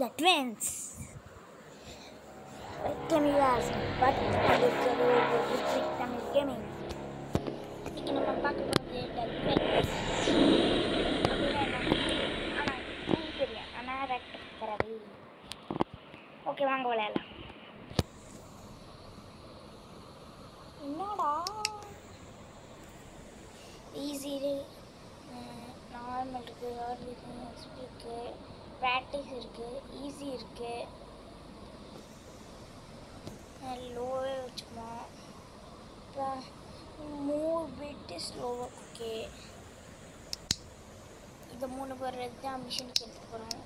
The twins. Camillas, but கொண்டிருக்கிறது Rithvik Tamil gaming இன்னைக்கு நம்ம பார்க்க போகிறது The Twins. அப்படின்னா என்ன? ஆனா, எனக்கு தெரியும் ஆனால் தரது ஓகே வாங்க விளையாடலாம் என்னடா ஈஸி நார்மல் இருக்குது ஹார்ட் எக்ஸ்பி இருக்குது ப்ராக்டிஸ் இருக்குது ஈஸி இருக்குது லோவே வச்சுக்குவோம் அப்புறம் மூணு பிட்டு ஸ்லோவாக ஓகே இந்த மூணு பேர் தான் மிஷினுக்கு எடுத்து போகிறோம்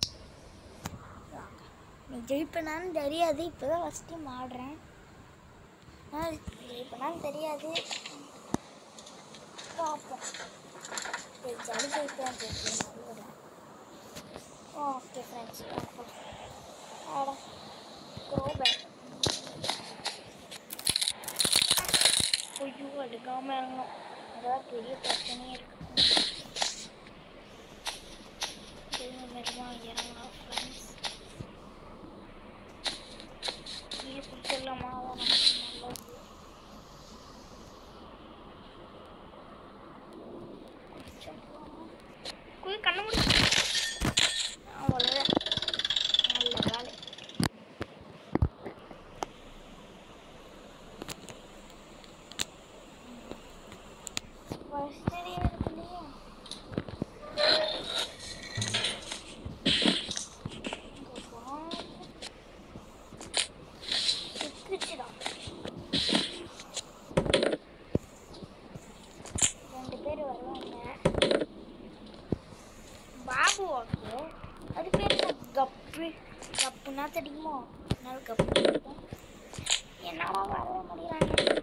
நீ ஜெயிப்பனான்னு தெரியாது இப்போ தான் ஃபஸ்ட் டைம் ஆடுறேன் ஆனால் ஜெயிப்பனான்னு தெரியாது பார்ப்போம் ஜெயிச்சாலும் ஜெயிப்பேன் ஜெயிப்பேன் ஓகே ஃப்ரெண்ட்ஸ் பார்ப்போம் ஆட க்ரோபேக் ஐயோ எடுக்காமல் இறங்கணும் அதான் பெரிய பிரச்சனையே இருக்கு மெதுவாக இறங்கலாம் ஃப்ரெண்ட்ஸ் கீழே பிடிச்சிடலாமா அதான் நமக்கு நல்லது குய் கண்ண முடி அவ்வளோதான் நல்ல வேலை ஃபர்ஸ்ட் இருக்கு இல்லையா இங்க பாரு. சுத்துச்சுடா. ரெண்டு பேர் வருவாங்க பாபு ஓகே அது பேர் என்ன கப்பு கப்புனா தெரியுமோ அதனால கப்பு இருக்கும். என்னடா வரவே முடியறாங்க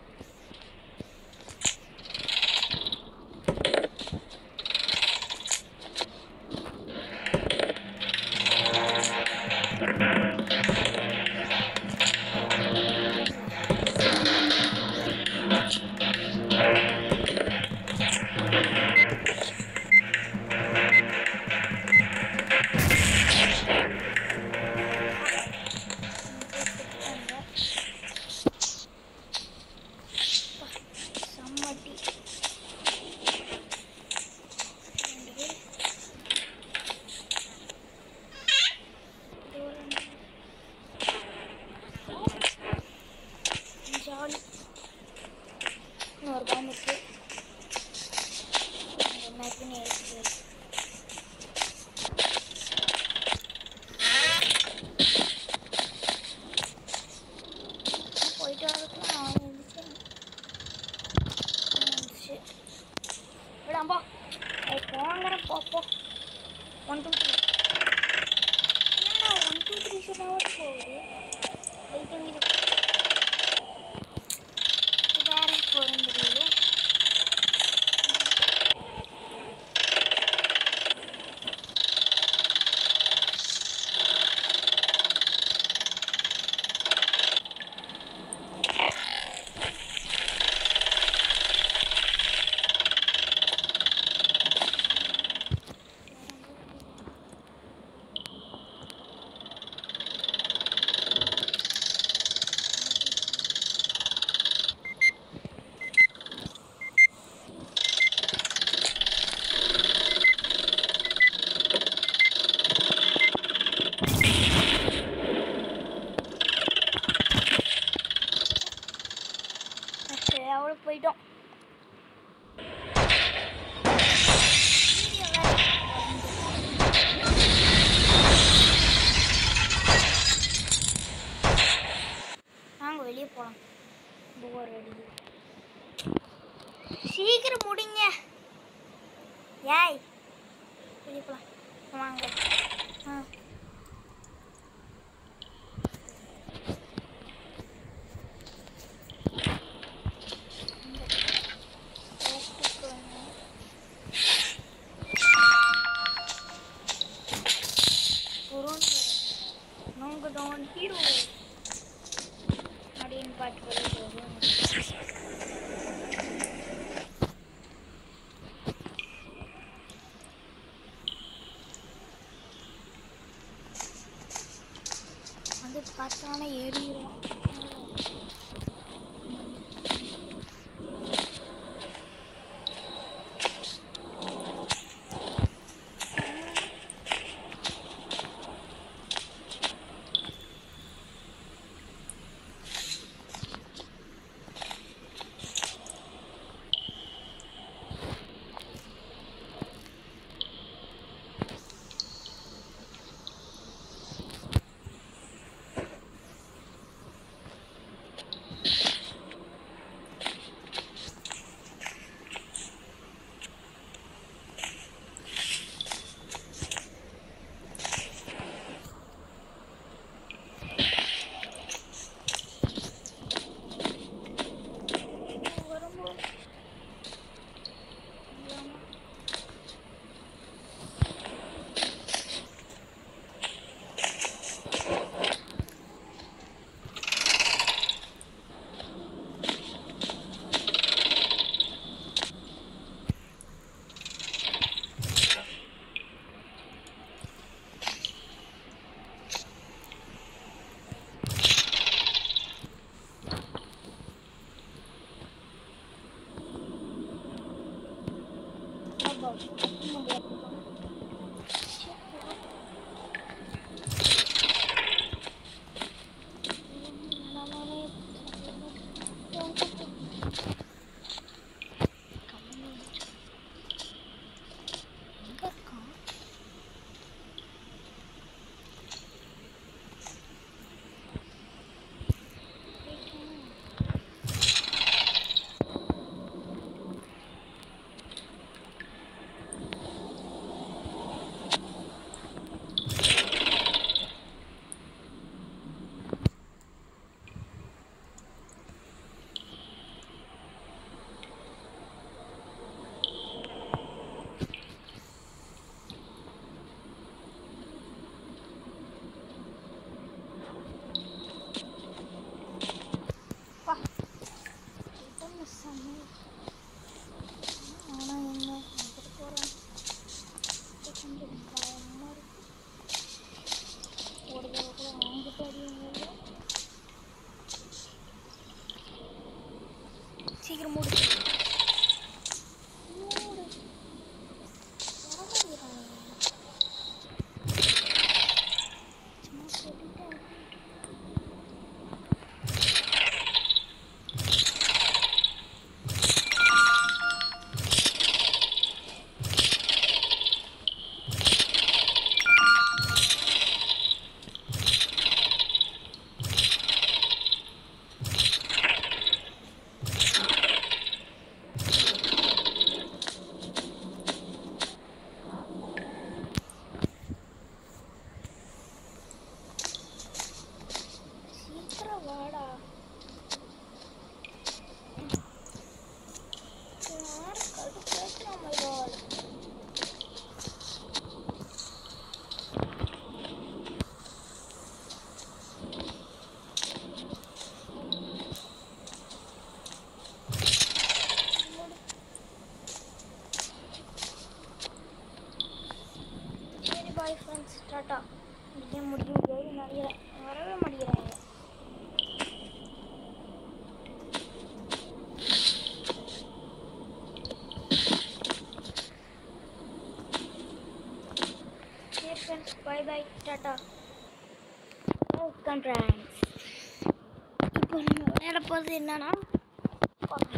சம்மட்டி ரெண்டு பேர் ஜாலி இன்னொரு பாம்பு இருக்கு அந்த மேப்பினை எடுத்துட்டு போயிட்டு வரதுக்குள்ள நான் எழுந்துச்சு எழுந்துச்சு விடாம்போ போங்கிற போப்போ ஒன் டூ த்ரீ என்னடா ஒன் டூ த்ரீ சொன்னாவது போகுது வெயிட் வீடு வேற போகிறேன் தெரியல சரி அவ்வளோ போயிட்டோம் வாங்க வெளியே போகலாம் போர் அடிக்குது சீக்கிரம் முடிங்க ஏய் வெளியே போகலாம் வாங்க ஆ நாங்கள் தான் ஹீரோ அப்படின்னு பாட்டு பாடி போடுவோம் பார்த்தானே ஏறிடுவான் வரும்போது இல்லாம அப்பா, முடியாது. எங்க இருக்கான் அப்பா ரிட்டன் மிஸ் ஆனு ஆனால் என்ன வந்துட்டு போகிறேன் கொஞ்சம் பயமாக இருக்கு ஒரு தடவை கூட வாங்கிட்டு அடியுங்க சீக்கிரம் மூடு மூடு வரமாட்டேங்கிறாங்க. சும்மா சொல்லிட்டேன் சீக்கிரம் வாடா யார் கடுப்பேத்துறா my god. சரி பாய் ஃப்ரெண்ட்ஸ் டாட்டா இந்த கேம் முடிக்க முடியாது நிறைய வரவே மாட்டேங்கிறாங்க சரி friends bye bye tata welcome friends இப்போ நம்ம விளையாட போகிறது என்னன்னா okay.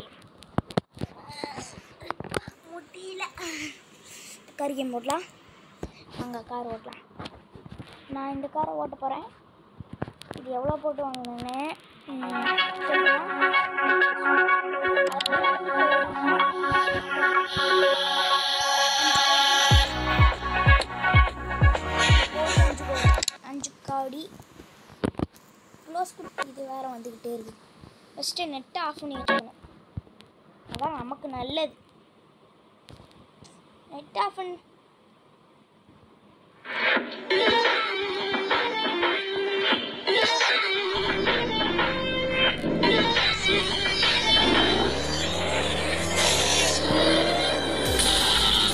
முடியல கறி கேம் போடலாம் அங்கே கார் ஓட்டலாம் நான் இந்த காரை ஓட்ட போகிறேன் இது எவ்வளோ போட்டு வாங்கினேன்னு அஞ்சு காடி க்ளோஸ் கொடுத்து இது வேற வந்துக்கிட்டே இருக்கு ஃபஸ்ட்டு நெட்டை ஆஃப் பண்ணி வச்சுக்கணும் அதான் நமக்கு நல்லது நெட் ஆஃப் பண்ணி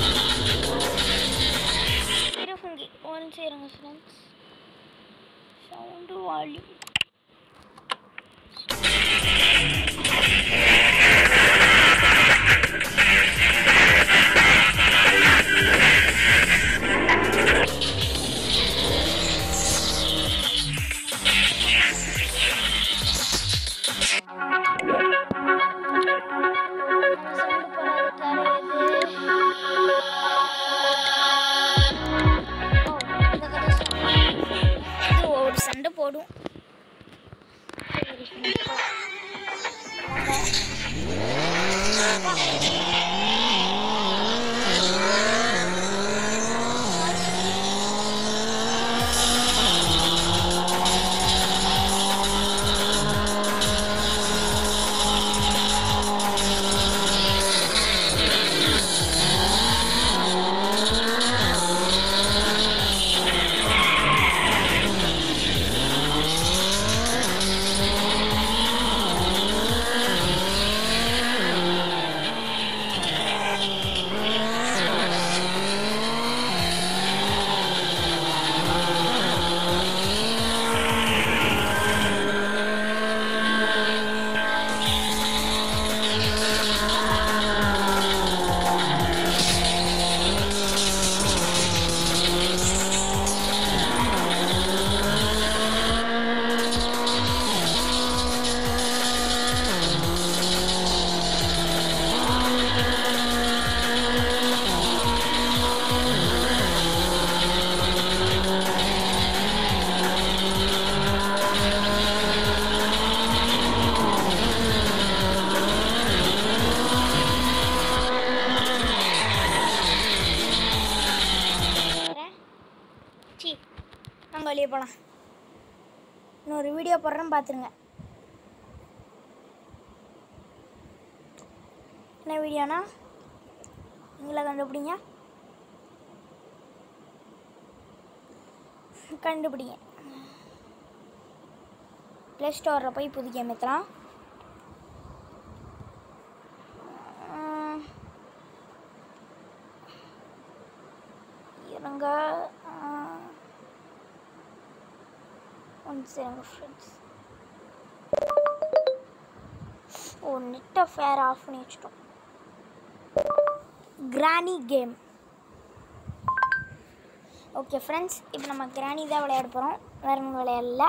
இருங்க ஒரு நிமிஷம் இருங்க ஃப்ரெண்ட்ஸ் சவுண்டு வாலி சவுண்டு போடாத இது ஒரு சண்டை போடும் சி நாங்கள் வெளியே போகலாம் இன்னொரு வீடியோ போடுறேன் பார்த்துருங்க என்ன வீடியோனா நீங்களே கண்டுபிடிங்க கண்டுபிடிங்க ப்ளே ஸ்டோரில் போய் புது கேம் ஏற்றலாம் இருங்க ஒன் செகண்ட் ஃப்ரெண்ட்ஸ் ஓ நெட்டை ஃபேர் ஆஃப் பண்ணி வச்சிட்டோம் கிராணி கேம் ஓகே ஃப்ரெண்ட்ஸ் இப்போ நம்ம கிராணி தான் விளையாட போகிறோம் வேற ஒன்றும் விளையாடல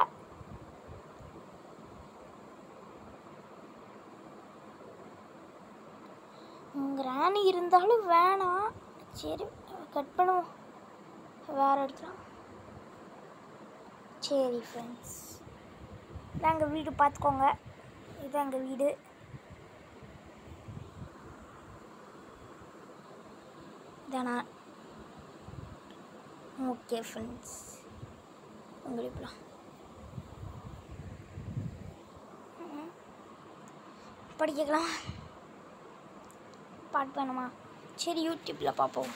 கிராணி இருந்தாலும் வேணாம் சரி கட் பண்ணுவோம் வேற எடுத்துலாம் சரி ஃப்ரெண்ட்ஸ் இதான் எங்கள் வீடு பார்த்துக்கோங்க இதுதான் எங்கள் வீடு இதானா ஓகே ஃப்ரெண்ட்ஸ் உங்களுக்கு படிக்கலாம் பாட்டு வேணுமா சரி யூடியூப்பில் பார்ப்போம்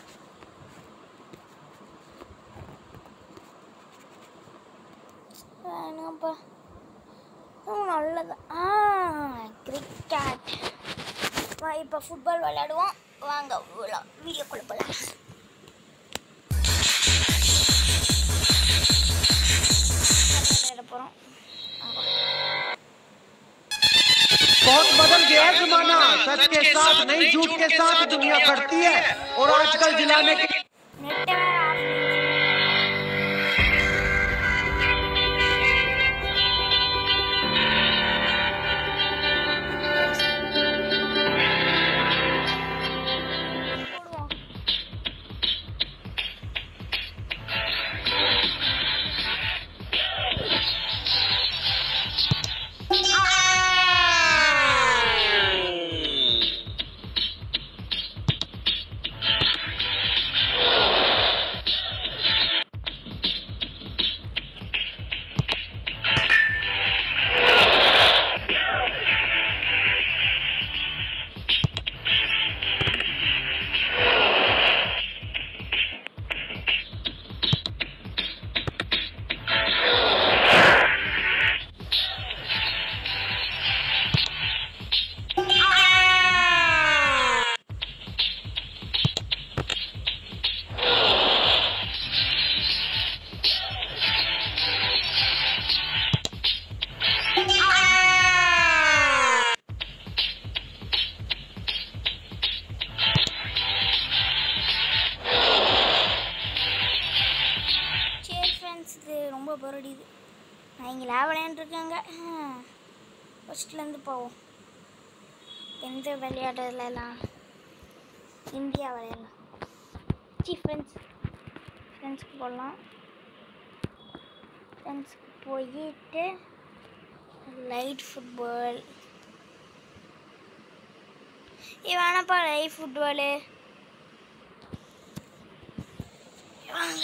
வேணாம்ப்பா ம் நல்லது ஆ கிரிக்கெட் வா இப்போ ஃபுட்பால் விளையாடுவோம் வாங்க வீடியோக்குள்ளே போகலாம் விளையாட போகிறோம் बहुत बदल गया है जमाना सच के साथ नहीं झूठ के साथ दुनिया करती है और आजकल जिलाने के நெட்டை வேற ஆஃப் போடுவோம் போர் அடிக்குது நான் இங்கே லேப் விளையாண்டுருக்காங்க ஃபஸ்ட்லேருந்து போவோம் எந்த விளையாடுறதுலாம் இந்தியா விளையாடலாம் சி ஃப்ரெண்ட்ஸ் ஃப்ரெண்ட்ஸ்க்கு போடலாம் ஃப்ரெண்ட்ஸ்க்கு போயிட்டு லைட் ஃபுட்பால் ஏ வேணாப்பா லைட் ஃபுட்பாலு வாங்க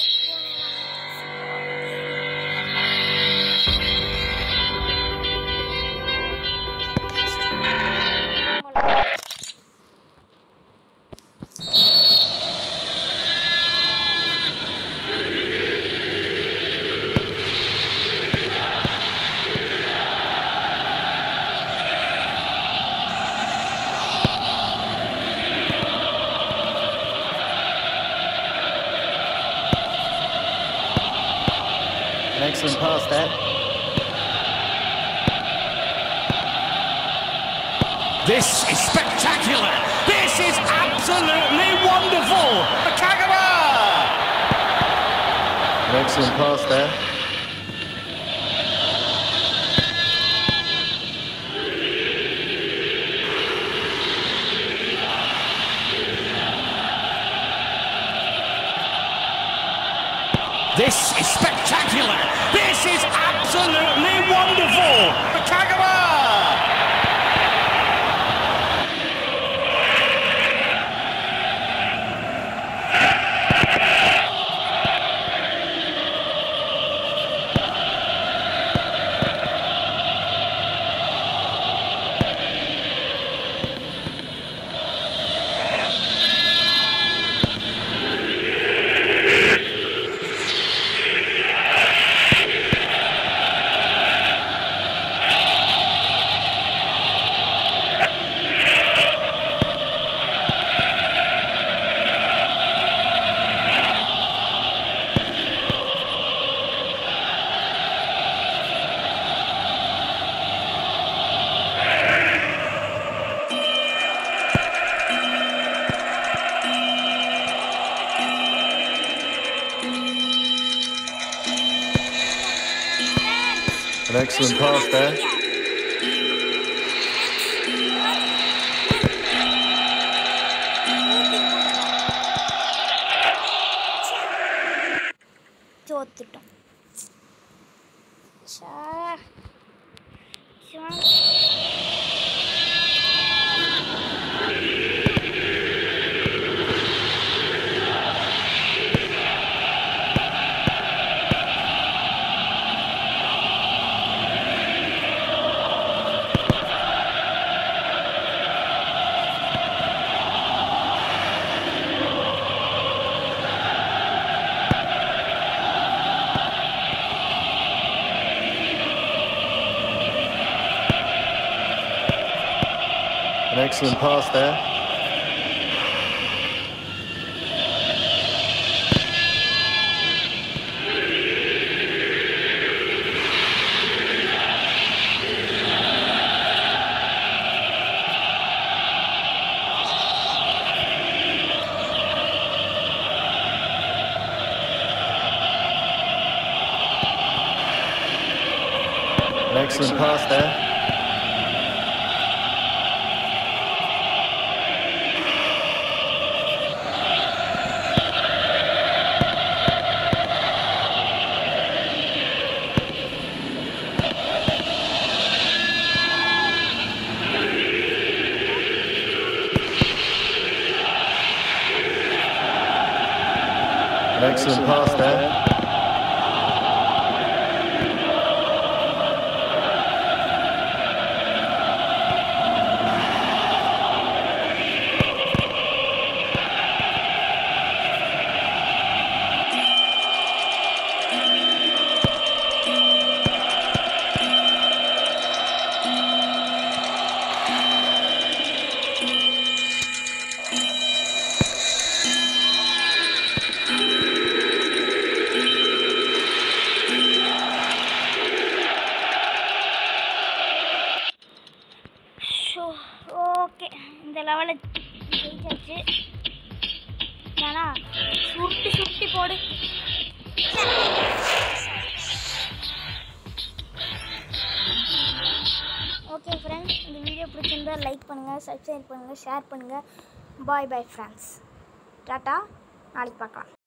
An excellent pass there. This is spectacular. This is absolutely wonderful. Kagama! An excellent pass there. This is spectacular. This is absolutely wonderful. Kagama! An excellent pass there. தோத்துட்டோம் சா. சா. An excellent pass there. An excellent pass there. An excellent pass there. ஷோ okay இந்த லெவலில் ஜெயிச்சாச்சு ஏன்னா சுருட்டி சுருட்டி போடு வீடியோ பிடிச்சிருந்தா லைக் பண்ணுங்கள் சப்ஸ்கிரைப் பண்ணுங்கள் ஷேர் பண்ணுங்கள் பாய் பாய் ஃப்ரெண்ட்ஸ் டாட்டா நாளைக்கு பார்க்கலாம்